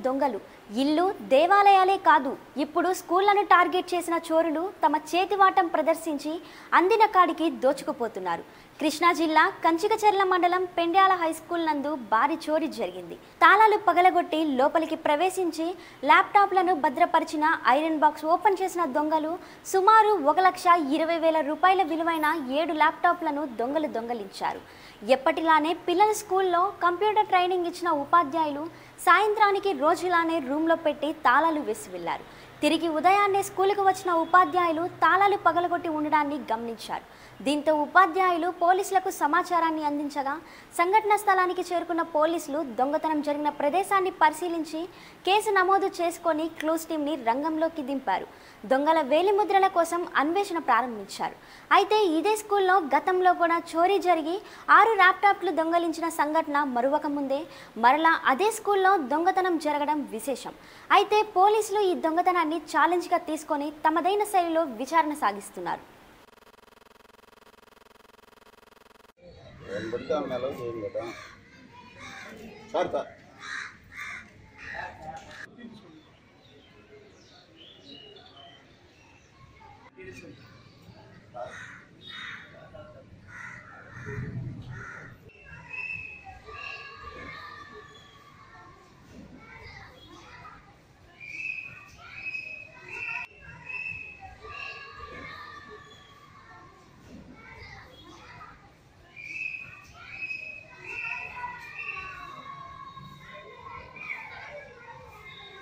దొంగలు ఇల్లు దేవాలయాలే కాదు ఇప్పుడు స్కూళ్లను టార్గెట్ చేసిన చోరులు తమ చేతివాటం ప్రదర్శించి అందిన కాడికి దోచుకుపోతున్నారు కృష్ణా జిల్లా కంచికచెర్ల మండలం పెండ్యాల హై స్కూల్ నందు భారీ చోరీ జరిగింది తాళాలు పగలగొట్టి లోపలికి ప్రవేశించి ల్యాప్టాప్లను భద్రపరిచిన ఐరన్ బాక్స్ ఓపెన్ చేసిన దొంగలు సుమారు ఒక లక్ష ఇరవై వేల రూపాయల విలువైన ఏడు ల్యాప్టాప్లను దొంగలు దొంగలించారు ఎప్పటిలానే పిల్లల స్కూల్లో కంప్యూటర్ ట్రైనింగ్ ఇచ్చిన ఉపాధ్యాయులు సాయంత్రానికి రోజులానే రూమ్లో పెట్టి తాళాలు వేసి వెళ్లారు తిరిగి ఉదయాన్నే స్కూలుకు వచ్చిన ఉపాధ్యాయులు తాళాలు పగలగొట్టి ఉండడాన్ని గమనించారు దీంతో ఉపాధ్యాయులు పోలీసులకు సమాచారాన్ని అందించగా సంఘటన స్థలానికి చేరుకున్న పోలీసులు దొంగతనం జరిగిన ప్రదేశాన్ని పరిశీలించి కేసు నమోదు చేసుకొని క్లూస్ టీంని రంగంలోకి దింపారు దొంగల వేలిముద్రల కోసం అన్వేషణ ప్రారంభించారు అయితే ఇదే స్కూల్లో గతంలో కూడా చోరీ జరిగి ఆరు ల్యాప్టాప్లు దొంగలించిన సంఘటన మరువక ముందే మరలా అదే స్కూల్లో దొంగతనం జరగడం విశేషం అయితే పోలీసులు ఈ దొంగతనాన్ని ఛాలెంజ్గా తీసుకొని తమదైన శైలిలో విచారణ సాగిస్తున్నారు ఏం పడితే ఆమె నెల చేయం కదా సార్ సార్ Thank